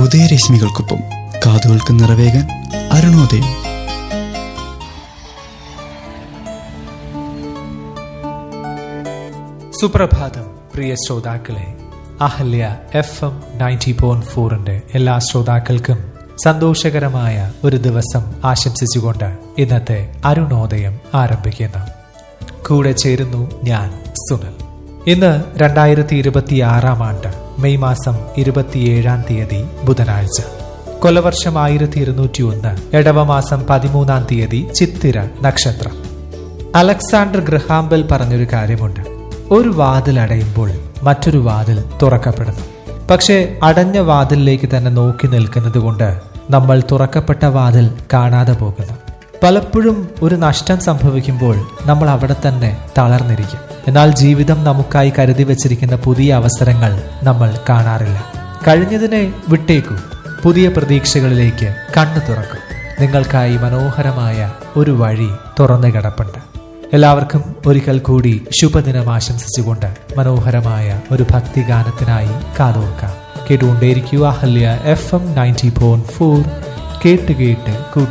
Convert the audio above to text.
ഉദയരശ്മികൾക്കൊപ്പം കാതുകൾക്ക് നിറവേകാൻ അരുണോദയം സുപ്രഭാതം പ്രിയ ശ്രോതാക്കളെ Ahalya F M ninety point ഫോറിന്റെ എല്ലാ ശ്രോതാക്കൾക്കും സന്തോഷകരമായ ഒരു ദിവസം ആശംസിച്ചുകൊണ്ട് ഇന്നത്തെ അരുണോദയം ആരംഭിക്കുന്നു കൂടെ ചേരുന്നു ഞാൻ സുനിൽ ഇന്ന് രണ്ടായിരത്തി ഇരുപത്തി ആറാം ആണ്ട് മെയ് മാസം ഇരുപത്തിയേഴാം തീയതി ബുധനാഴ്ച കൊലവർഷം ആയിരത്തി ഇരുന്നൂറ്റി ഒന്ന് ഇടവമാസം പതിമൂന്നാം തീയതി ചിത്തിര നക്ഷത്രം അലക്സാണ്ടർ ഗ്രഹാംബൽ പറഞ്ഞൊരു കാര്യമുണ്ട് ഒരു വാതിൽ അടയുമ്പോൾ മറ്റൊരു വാതിൽ തുറക്കപ്പെടുന്നു പക്ഷേ അടഞ്ഞ വാതിലിലേക്ക് തന്നെ നോക്കി നിൽക്കുന്നത് കൊണ്ട് നമ്മൾ തുറക്കപ്പെട്ട വാതിൽ കാണാതെ പോകുന്നു പലപ്പോഴും ഒരു നഷ്ടം സംഭവിക്കുമ്പോൾ നമ്മൾ അവിടെ തന്നെ തളർന്നിരിക്കും എന്നാൽ ജീവിതം നമുക്കായി കരുതി വച്ചിരിക്കുന്ന പുതിയ അവസരങ്ങൾ നമ്മൾ കാണാറില്ല കഴിഞ്ഞതിനെ വിട്ടേക്കൂ പുതിയ പ്രതീക്ഷകളിലേക്ക് കണ്ണു തുറക്കും നിങ്ങൾക്കായി മനോഹരമായ ഒരു വഴി തുറന്നു കിടപ്പുണ്ട് എല്ലാവർക്കും ഒരിക്കൽ കൂടി ശുഭദിനം ആശംസിച്ചുകൊണ്ട് മനോഹരമായ ഒരു ഭക്തിഗാനത്തിനായി കാതോർക്കാം കേട്ടുകൊണ്ടേയിരിക്കുക Ahalya F M ninety point four കേട്ട് കേട്ട് കൂട്ട